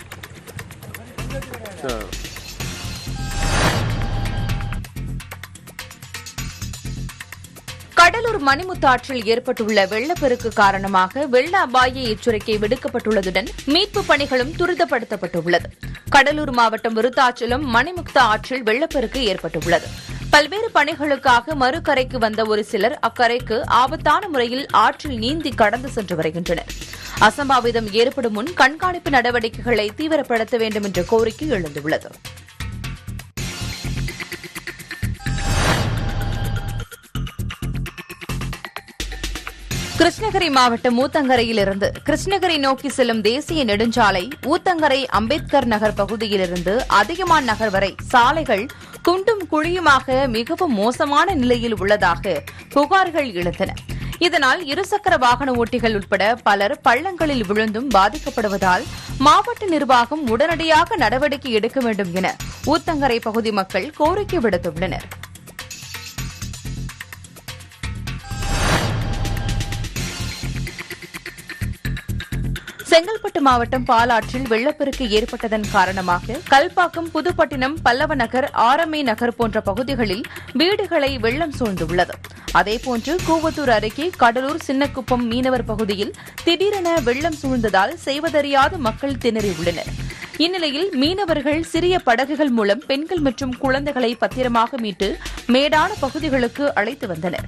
கடலூர் மணிமுத்தாற்றில் ஏற்பட்டுள்ள வெள்ளப்பெருக்கு காரணமாக வெள்ள அபாய எச்சரிக்கை விடுக்கப்பட்டுள்ளதுடன் மீட்பு பணிகளும் துரிதப்படுத்தப்பட்டுள்ளது கடலூர் மாவட்டம் விருத்தாச்சலம் மணிமுக்தா ஆற்றில் வெள்ளப்பெருக்கு ஏற்பட்டுள்ளது பல்வேறு பணிகளுக்காக மறுகரைக்கு வந்த ஒரு சிலர் அக்கரைக்கு ஆபத்தான முறையில் ஆற்றில் நீந்தி கடந்து சென்று வருகின்றனர் அசம்பாவிதம் ஏற்படும் முன் கண்காணிப்பு நடவடிக்கைகளை தீவிரப்படுத்த வேண்டும் என்ற கோரிக்கை எழுந்துள்ளது கிருஷ்ணகிரி மாவட்டம் ஊத்தங்கரையிலிருந்து கிருஷ்ணகிரி நோக்கி செல்லும் தேசிய நெடுஞ்சாலை ஊத்தங்கரை அம்பேத்கர் நகர் பகுதியிலிருந்து அதிகமான் நகர் வரை சாலைகள் குண்டும் குழியுமாக மிகவும் மோசமான நிலையில் உள்ளதாக புகார்கள் எழுந்தன இதனால் இருசக்கர வாகன ஓட்டிகள் உட்பட பலர் பள்ளங்களில் விழுந்தும் பாதிக்கப்படுவதால் மாவட்ட நிர்வாகம் உடனடியாக நடவடிக்கை எடுக்க வேண்டும் என ஊத்தங்கரை பகுதி மக்கள் கோரிக்கை விடுத்துள்ளனர் செங்கல்பட்டு மாவட்டம் பாலாற்றில் வெள்ளப்பெருக்கு ஏற்பட்டதன் காரணமாக கல்பாக்கம் புதுப்பட்டினம் பல்லவ நகர் ஆரமே நகர் போன்ற பகுதிகளில் வீடுகளை வெள்ளம் சூழ்ந்துள்ளது அதேபோன்று கூவத்தூர் அருகே கடலூர் சின்னக்குப்பம் மீனவர் பகுதியில் திடீரென வெள்ளம் சூழ்ந்ததால் செய்வதறியாத மக்கள் திணறியுள்ளனர் இந்நிலையில் மீனவர்கள் சிறிய படகுகள் மூலம் பெண்கள் மற்றும் குழந்தைகளை பத்திரமாக மீட்டு மேடான பகுதிகளுக்கு அழைத்து வந்தனர்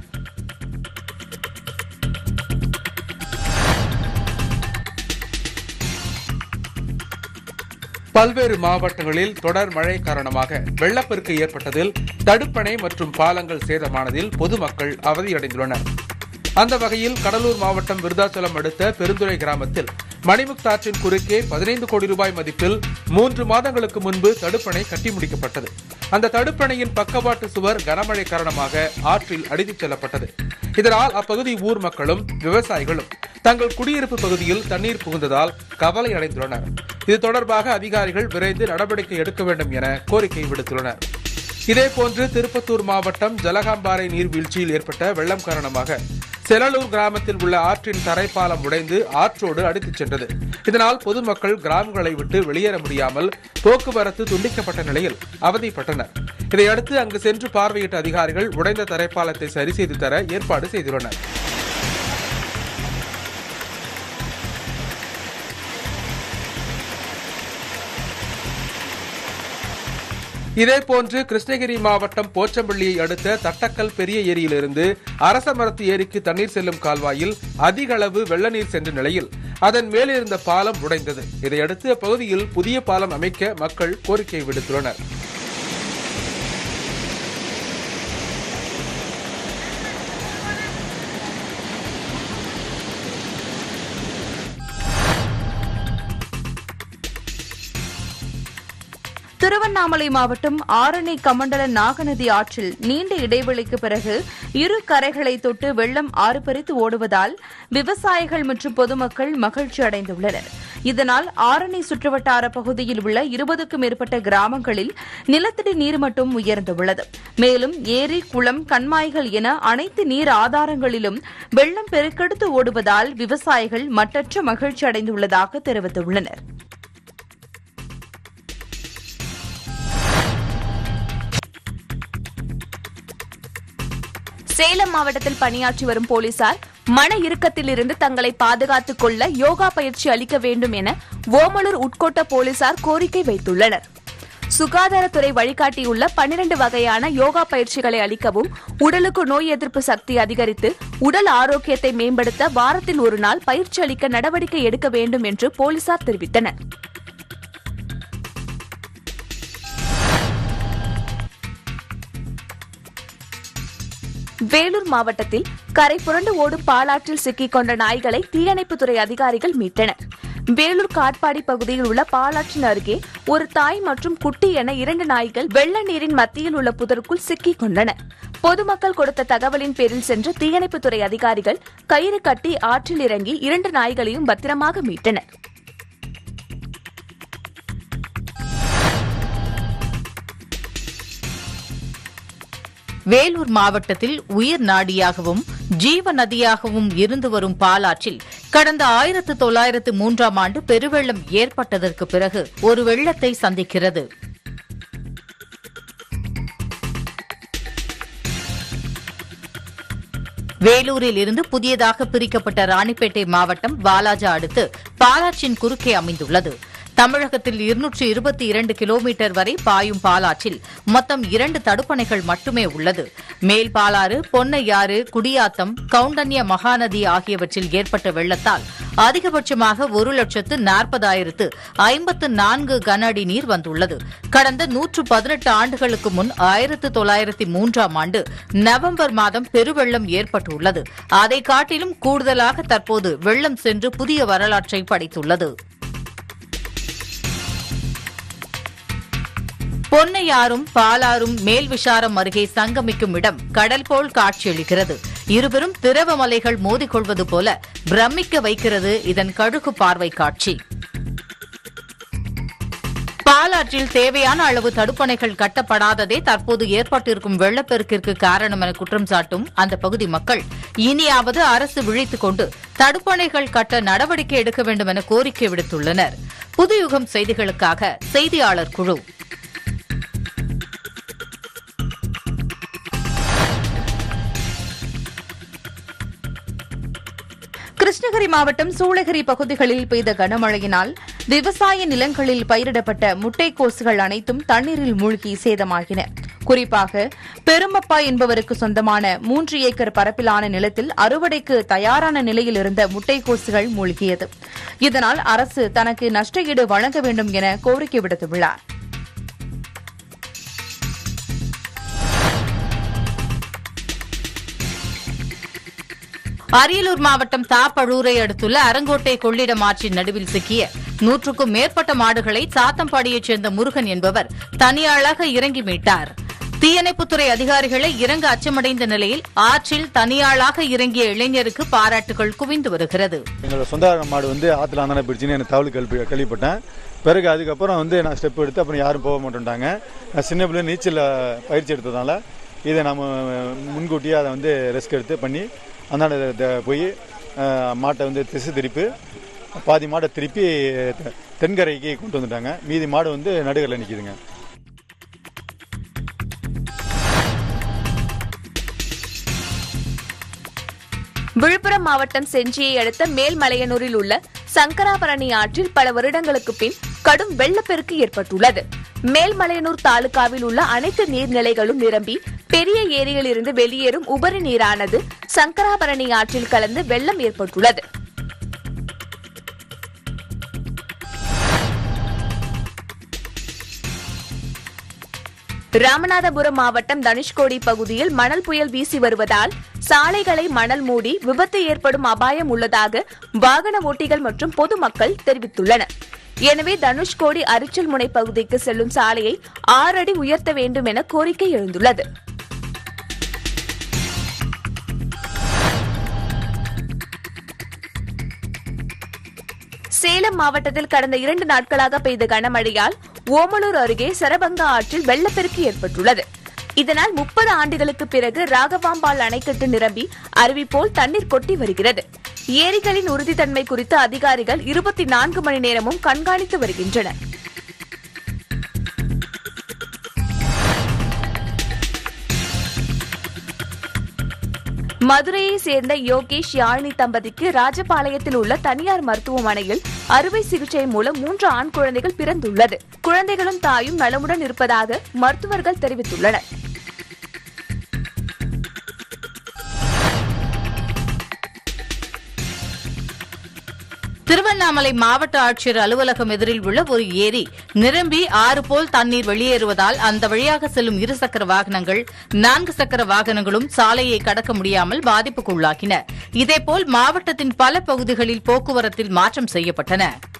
பல்வேறு மாவட்டங்களில் தொடர் மழை காரணமாக வெள்ளப்பெருக்கு ஏற்பட்டதில் தடுப்பணை மற்றும் பாலங்கள் சேதமானதில் பொதுமக்கள் அவதியடைந்துள்ளனர் அந்த வகையில் கடலூர் மாவட்டம் விருதாச்சலம் அடுத்த பெருந்துறை கிராமத்தில் மணிமுக்த் ஆற்றின் குறுக்கே பதினைந்து கோடி ரூபாய் மதிப்பில் மூன்று மாதங்களுக்கு முன்பு தடுப்பணை கட்டி முடிக்கப்பட்டது அந்த தடுப்பணையின் பக்கவாட்டு சுவர் கனமழை காரணமாக ஆற்றில் அடித்துச் செல்லப்பட்டது இதனால் அப்பகுதி ஊர் மக்களும் விவசாயிகளும் தங்கள் குடியிருப்பு பகுதியில் தண்ணீர் புகுந்ததால் கவலை அடைந்துள்ளனர் இது தொடர்பாக அதிகாரிகள் விரைந்து நடவடிக்கை எடுக்க வேண்டும் என கோரிக்கை விடுத்துள்ளனர் இதேபோன்று திருப்பத்தூர் மாவட்டம் ஜலகாம்பாறை நீர்வீழ்ச்சியில் ஏற்பட்ட வெள்ளம் காரணமாக செலலூர் கிராமத்தில் உள்ள ஆற்றின் தரைப்பாலம் உடைந்து ஆற்றோடு அடித்துச் சென்றது இதனால் பொதுமக்கள் கிராமங்களை விட்டு வெளியேற முடியாமல் போக்குவரத்து துண்டிக்கப்பட்ட நிலையில் அவதிப்பட்டனர் இதையடுத்து அங்கு சென்று பார்வையிட்ட அதிகாரிகள் உடைந்த தரைப்பாலத்தை சரி செய்து தர ஏற்பாடு செய்துள்ளனர் இதேபோன்று கிருஷ்ணகிரி மாவட்டம் போச்சம்பள்ளியை அடுத்த தட்டக்கல் பெரிய ஏரியிலிருந்து அரசமரத்து ஏரிக்கு தண்ணீர் செல்லும் கால்வாயில் அதிக அளவு வெள்ள நீர் சென்ற நிலையில் அதன் மேலிருந்த பாலம் உடைந்தது இதையடுத்து அப்பகுதியில் புதிய பாலம் அமைக்க மக்கள் கோரிக்கை விடுத்துள்ளனர் திருவண்ணாமலை மாவட்டம் ஆரணி கமண்டல நாகநதி ஆற்றில் நீண்ட இடைவெளிக்கு பிறகு இரு கரைகளை தொட்டு வெள்ளம் ஆறுபறித்து ஓடுவதால் விவசாயிகள் மற்றும் பொதுமக்கள் மகிழ்ச்சி அடைந்துள்ளனர் இதனால் ஆரணி சுற்றுவட்டார பகுதியில் உள்ள இருபதுக்கும் மேற்பட்ட கிராமங்களில் நிலத்தடி நீர்மட்டம் உயர்ந்துள்ளது மேலும் ஏரி குளம் கண்மாய்கள் என அனைத்து நீர் ஆதாரங்களிலும் வெள்ளம் பெருக்கெடுத்து ஓடுவதால் விவசாயிகள் மட்டற்ற மகிழ்ச்சி அடைந்துள்ளதாக தெரிவித்துள்ளனர் சேலம் மாவட்டத்தில் பணியாற்றி வரும் போலீசார் மன இறுக்கத்திலிருந்து தங்களை பாதுகாத்துக் கொள்ள யோகா பயிற்சி அளிக்க வேண்டும் என ஓமலூர் உட்கோட்ட போலீசார் கோரிக்கை வைத்துள்ளனர் சுகாதாரத்துறை வழிகாட்டியுள்ள பன்னிரண்டு வகையான யோகா பயிற்சிகளை அளிக்கவும் உடலுக்கு நோய் எதிர்ப்பு சக்தி அதிகரித்து உடல் ஆரோக்கியத்தை மேம்படுத்த வாரத்தில் ஒரு நாள் பயிற்சி அளிக்க நடவடிக்கை எடுக்க வேண்டும் என்று போலீசார் தெரிவித்தனர் வேலூர் மாவட்டத்தில் கரை புரண்டு ஓடும் பாலாற்றில் சிக்கிக் கொண்ட நாய்களை தீயணைப்புத்துறை அதிகாரிகள் மீட்டனர் வேலூர் காட்பாடி பகுதியில் உள்ள பாலாற்றின் அருகே ஒரு தாய் மற்றும் குட்டி என இரண்டு நாய்கள் வெள்ள நீரின் மத்தியில் உள்ள புதருக்குள் சிக்கிக் கொண்டன பொதுமக்கள் கொடுத்த தகவலின் பேரில் சென்ற தீயணைப்புத்துறை அதிகாரிகள் கயிறு கட்டி ஆற்றில் இறங்கி இரண்டு நாய்களையும் பத்திரமாக மீட்டனர் வேலூர் மாவட்டத்தில் உயிர் நாடியாகவும் ஜீவ நதியாகவும் இருந்து வரும் பாலாற்றில் கடந்த ஆயிரத்து தொள்ளாயிரத்து மூன்றாம் ஆண்டு பெருவெள்ளம் ஏற்பட்டதற்கு பிறகு ஒரு வெள்ளத்தை சந்திக்கிறது வேலூரில் இருந்து புதியதாக பிரிக்கப்பட்ட ராணிப்பேட்டை மாவட்டம் வாலாஜா அடுத்து பாலாற்றின் குறுக்கே அமைந்துள்ளது தமிழகத்தில் இருநூற்று இருபத்தி இரண்டு கிலோமீட்டர் வரை பாயும் பாலாற்றில் மொத்தம் இரண்டு தடுப்பணைகள் மட்டுமே உள்ளது மேல் பாலாறு பொன்னையாறு குடியாத்தம் கவுண்டன்ய மகாநதி ஆகியவற்றில் ஏற்பட்ட வெள்ளத்தால் அதிகபட்சமாக ஒரு லட்சத்து நாற்பதாயிரத்து ஐம்பத்து நான்கு கன அடி நீர் வந்துள்ளது கடந்த நூற்று பதினெட்டு ஆண்டுகளுக்கு முன் ஆயிரத்து தொள்ளாயிரத்தி மூன்றாம் ஆண்டு நவம்பர் மாதம் பெருவெள்ளம் ஏற்பட்டுள்ளது அதை காட்டிலும் கூடுதலாக தற்போது வெள்ளம் சென்று புதிய வரலாற்றை படைத்துள்ளது பொன்னையாறும் பாலாறும் மேல் விஷாரம் அருகே சங்கமிக்கும் இடம் கடல் போல் காட்சியளிக்கிறது இருவரும் திரவ மலைகள் மோதிக்கொள்வது போல பிரமிக்க வைக்கிறது இதன் கழுகு பார்வை காட்சி பாலாற்றில் தேவையான அளவு தடுப்பணைகள் கட்டப்படாததே தற்போது ஏற்பட்டிருக்கும் வெள்ளப்பெருக்கிற்கு காரணம் என குற்றம் சாட்டும் அந்த பகுதி மக்கள் இனியாவது அரசு விழித்துக் கொண்டு தடுப்பணைகள் கட்ட நடவடிக்கை எடுக்க வேண்டும் என கோரிக்கை விடுத்துள்ளனர் புதுயுகம் செய்திகளுக்காக செய்தியாளர் குழு கிருஷ்ணகிரி மாவட்டம் சூளகிரி பகுதிகளில் பெய்த கனமழையினால் விவசாய நிலங்களில் பயிரிடப்பட்ட முட்டைக்கோசுகள் அனைத்தும் தண்ணீரில் மூழ்கி சேதமாகின குறிப்பாக பெருமப்பா என்பவருக்கு சொந்தமான மூன்று ஏக்கர் பரப்பிலான நிலத்தில் அறுவடைக்கு தயாரான நிலையில் இருந்த முட்டைக்கோசுகள் மூழ்கியது இதனால் அரசு தனக்கு நஷ்டஈடு வழங்க வேண்டும் என கோரிக்கை விடுத்துள்ளார் அரியலூர் மாவட்டம் தாப்பழூரை அடுத்துள்ள அரங்கோட்டை கொள்ளிடம் ஆற்றின் நடுவில் சிக்கிய நூற்றுக்கும் மேற்பட்ட மாடுகளை சாத்தம்பாடியைச் சேர்ந்த முருகன் என்பவர் தனியாளாக இறங்கி மீட்டார் தீயணைப்புத்துறை அதிகாரிகளை இறங்க அச்சமடைந்த நிலையில் ஆற்றில் தனியாளாக இறங்கிய இளைஞருக்கு பாராட்டுகள் குவிந்து வருகிறது எங்களோட சொந்தக்கார மாடு வந்து ஆற்றுல அந்தான போயிடுச்சுன்னு எனக்கு தகவல் கேள்வி கேள்விப்பட்டேன் பிறகு அதுக்கப்புறம் வந்து நான் ஸ்டெப் எடுத்து அப்புறம் யாரும் போக மாட்டேன்ட்டாங்க நான் சின்ன பிள்ளை நீச்சல் பயிற்சி எடுத்ததால இதை நம்ம முன்கூட்டியே அதை வந்து ரெஸ்க் எடுத்து பண்ணி அந்தாண்ட த- போய் அஹ், மாட்டை வந்து திசை திருப்பி பாதி மாடை திருப்பி தெ- தென்கரைக்கு கொண்டு வந்துட்டாங்க மீதி மாடு வந்து நடுகரில் நிற்கிதுங்க விழுப்புரம் மாவட்டம் செஞ்சியை அடுத்த மேல்மலையனூரில் உள்ள சங்கராபரணி ஆற்றில் பல வருடங்களுக்கு பின் கடும் வெள்ளப்பெருக்கு ஏற்பட்டுள்ளது மேல்மலையனூர் தாலுகாவில் உள்ள அனைத்து நீர்நிலைகளும் நிரம்பி பெரிய ஏரியிலிருந்து வெளியேறும் உபரி நீரானது சங்கராபரணி ஆற்றில் கலந்து வெள்ளம் ஏற்பட்டுள்ளது ராமநாதபுரம் மாவட்டம் தனுஷ்கோடி பகுதியில் மணல் புயல் வீசி வருவதால் சாலைகளை மணல் மூடி விபத்து ஏற்படும் அபாயம் உள்ளதாக வாகன ஓட்டிகள் மற்றும் பொதுமக்கள் தெரிவித்துள்ளனர் எனவே தனுஷ்கோடி அரிச்சல் முனை பகுதிக்கு செல்லும் சாலையை ஆறு அடி உயர்த்த வேண்டும் என கோரிக்கை எழுந்துள்ளது சேலம் மாவட்டத்தில் கடந்த இரண்டு நாட்களாக பெய்த கனமழையால் ஓமலூர் அருகே சரபங்கா ஆற்றில் வெள்ளப்பெருக்கு ஏற்பட்டுள்ளது இதனால் முப்பது ஆண்டுகளுக்கு பிறகு ராகவாம்பாள் அணைக்கட்டு நிரம்பி அருவி போல் தண்ணீர் கொட்டி வருகிறது ஏரிகளின் உறுதித்தன்மை குறித்து அதிகாரிகள் இருபத்தி நான்கு மணி நேரமும் கண்காணித்து வருகின்றனர் மதுரையை சேர்ந்த யோகேஷ் யாழினி தம்பதிக்கு ராஜபாளையத்தில் உள்ள தனியார் மருத்துவமனையில் அறுவை சிகிச்சை மூலம் மூன்று ஆண் குழந்தைகள் பிறந்துள்ளது குழந்தைகளும் தாயும் நலமுடன் இருப்பதாக மருத்துவர்கள் தெரிவித்துள்ளனர் திருவண்ணாமலை மாவட்ட ஆட்சியர் அலுவலகம் எதிரில் உள்ள ஒரு ஏரி நிரம்பி ஆறு போல் தண்ணீர் வெளியேறுவதால் அந்த வழியாக செல்லும் இருசக்கர வாகனங்கள் நான்கு சக்கர வாகனங்களும் சாலையை கடக்க முடியாமல் பாதிப்புக்குள்ளாகின இதேபோல் மாவட்டத்தின் பல பகுதிகளில் போக்குவரத்தில் மாற்றம் செய்யப்பட்டன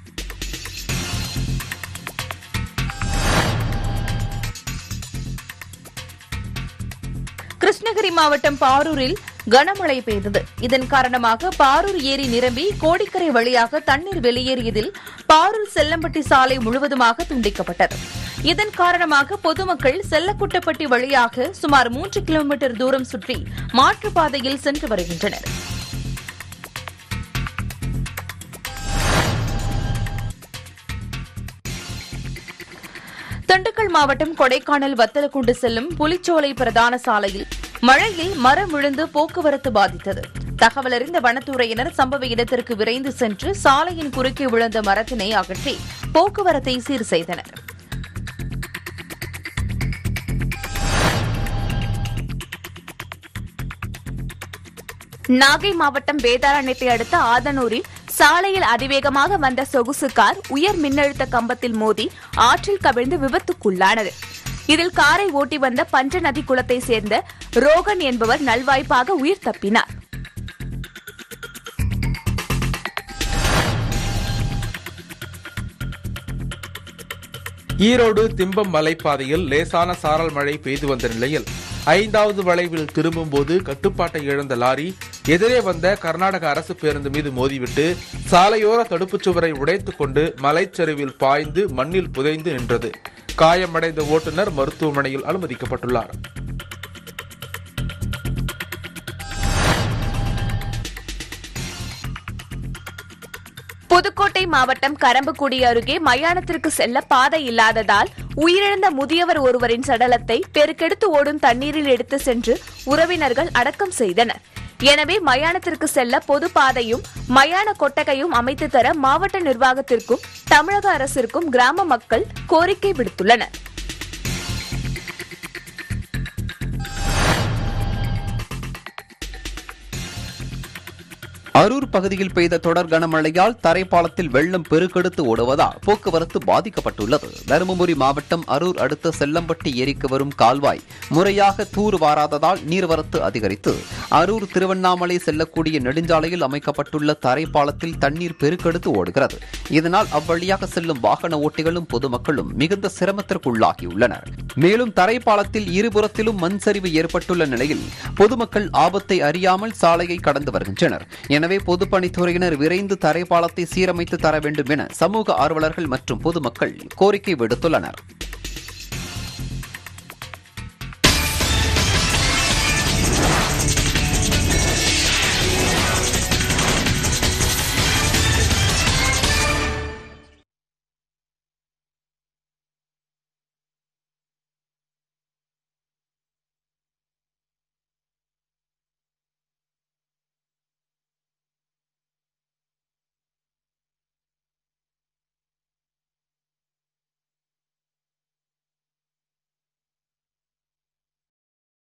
கிருஷ்ணகிரி மாவட்டம் பாரூரில் கனமழை பெய்தது இதன் காரணமாக பாரூர் ஏரி நிரம்பி கோடிக்கரை வழியாக தண்ணீர் வெளியேறியதில் பாரூர் செல்லம்பட்டி சாலை முழுவதுமாக துண்டிக்கப்பட்டது இதன் காரணமாக பொதுமக்கள் செல்லக்குட்டப்பட்டி வழியாக சுமார் மூன்று கிலோமீட்டர் தூரம் சுற்றி மாற்றுப்பாதையில் சென்று வருகின்றனர் திண்டுக்கல் மாவட்டம் கொடைக்கானல் வத்தலக்குண்டு செல்லும் புலிச்சோலை பிரதான சாலையில் மழையில் மரம் விழுந்து போக்குவரத்து பாதித்தது தகவலறிந்த வனத்துறையினர் சம்பவ இடத்திற்கு விரைந்து சென்று சாலையின் குறுக்கே விழுந்த மரத்தினை அகற்றி போக்குவரத்தை சீர் செய்தனர் நாகை மாவட்டம் வேதாரண்யத்தை அடுத்த ஆதனூரில் சாலையில் அதிவேகமாக வந்த சொகுசு கார் உயர் மின்னழுத்த கம்பத்தில் மோதி ஆற்றில் கவிழ்ந்து விபத்துக்குள்ளானது இதில் காரை ஓட்டி வந்த பஞ்சநதி குளத்தை சேர்ந்த ரோகன் என்பவர் நல்வாய்ப்பாக உயிர் தப்பினார் ஈரோடு திம்பம் மலைப்பாதையில் லேசான சாரல் மழை பெய்து வந்த நிலையில் ஐந்தாவது வளைவில் திரும்பும்போது கட்டுப்பாட்டை இழந்த லாரி எதிரே வந்த கர்நாடக அரசு பேருந்து மீது மோதிவிட்டு சாலையோர தடுப்புச் சுவரை உடைத்துக் கொண்டு மலைச்சரிவில் பாய்ந்து மண்ணில் புதைந்து நின்றது காயமடைந்த ஓட்டுநர் மருத்துவமனையில் அனுமதிக்கப்பட்டுள்ளார் புதுக்கோட்டை மாவட்டம் கரம்பக்குடி அருகே மயானத்திற்கு செல்ல பாதை இல்லாததால் உயிரிழந்த முதியவர் ஒருவரின் சடலத்தை பெருக்கெடுத்து ஓடும் தண்ணீரில் எடுத்து சென்று உறவினர்கள் அடக்கம் செய்தனர் எனவே மயானத்திற்கு செல்ல பொது பாதையும் மயான கொட்டகையும் அமைத்து தர மாவட்ட நிர்வாகத்திற்கும் தமிழக அரசிற்கும் கிராம மக்கள் கோரிக்கை விடுத்துள்ளனர் அரூர் பகுதியில் பெய்த தொடர் கனமழையால் தரைப்பாலத்தில் வெள்ளம் பெருக்கெடுத்து ஓடுவதால் போக்குவரத்து பாதிக்கப்பட்டுள்ளது தருமபுரி மாவட்டம் அரூர் அடுத்த செல்லம்பட்டி ஏரிக்கு வரும் கால்வாய் முறையாக தூர் வாராததால் நீர்வரத்து அதிகரித்து அரூர் திருவண்ணாமலை செல்லக்கூடிய நெடுஞ்சாலையில் அமைக்கப்பட்டுள்ள தரைப்பாலத்தில் தண்ணீர் பெருக்கெடுத்து ஓடுகிறது இதனால் அவ்வழியாக செல்லும் வாகன ஓட்டிகளும் பொதுமக்களும் மிகுந்த சிரமத்திற்குள்ளாகியுள்ளனர் மேலும் தரைப்பாலத்தில் இருபுறத்திலும் மண் சரிவு ஏற்பட்டுள்ள நிலையில் பொதுமக்கள் ஆபத்தை அறியாமல் சாலையை கடந்து வருகின்றனர் எனவே பொதுப்பணித்துறையினர் விரைந்து தரைப்பாலத்தை சீரமைத்து தர வேண்டும் என சமூக ஆர்வலர்கள் மற்றும் பொதுமக்கள் கோரிக்கை விடுத்துள்ளனர்